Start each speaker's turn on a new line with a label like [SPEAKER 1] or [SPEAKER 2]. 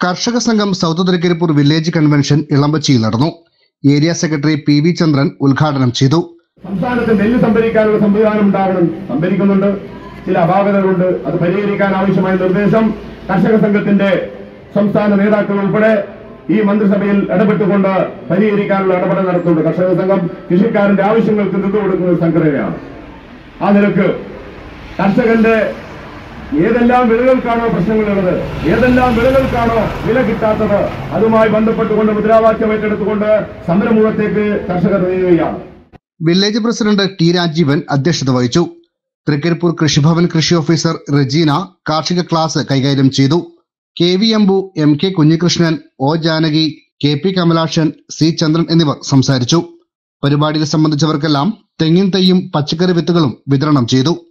[SPEAKER 1] കർഷക സംഘം south Trikaripur village convention ഇളമ്പച്ചിയിൽ നടന്നു area secretary P V Chandran ഉദ്ഘാടനം ചെയ്തു
[SPEAKER 2] സംസ്ഥാനത്ത് നെല്ല് സംഭരിക്കാനുള്ള സംവിധാനം ഉണ്ടാകണം സംഭരിക്കുന്നുണ്ട് ചില അപാകതകളുണ്ട് അത് പരിഹരിക്കാൻ ആവശ്യമായ നിർദ്ദേശം കർഷക സംഘത്തിന്റെ സംസ്ഥാന നേതാക്കൾ ഉൾപ്പെടെ ഈ മന്ത്രിസഭയിൽ ഇടപെട്ടുകൊണ്ട് പരിഹരിക്കാനുള്ള ഇടപെടൽ നടത്തുന്നുണ്ട് കർഷക സംഘം കൃഷിക്കാരന്റെ ആവശ്യങ്ങൾക്ക് നിന്നു കൊടുക്കുന്ന ഒരു സംഘടനയാണ് ആ നിലക്ക് കർഷകന്റെ ഏതെല്ലാം വിളകൾക്കാണോ പ്രശ്നങ്ങളുള്ളത് ഏതെല്ലാം വിളകൾക്കാണോ വില കിട്ടാത്തത് അതുമായി ബന്ധപ്പെട്ടുകൊണ്ട് മുദ്രാവാക്യം ഏറ്റെടുത്തുകൊണ്ട് സമരമുഖത്തേക്ക് കർഷകർ നീങ്ങുകയാണ്
[SPEAKER 1] വില്ലേജ് പ്രസിഡന്റ് ടി രാജീവൻ അധ്യക്ഷത വഹിച്ചു തൃക്കരിപ്പൂർ കൃഷിഭവൻ കൃഷി ഓഫീസർ റെജീന കാർഷിക ക്ലാസ് കൈകാര്യം ചെയ്തു K V Ambu M K Kunhikrishnan O Janaki K P Kamalakshan C Chandran എന്നിവർ സംസാരിച്ചു പരിപാടിയിൽ സംബന്ധിച്ചവർക്കെല്ലാം തെങ്ങിൻ തൈയും പച്ചക്കറി വിത്തുകളും വിതരണം ചെയ്തു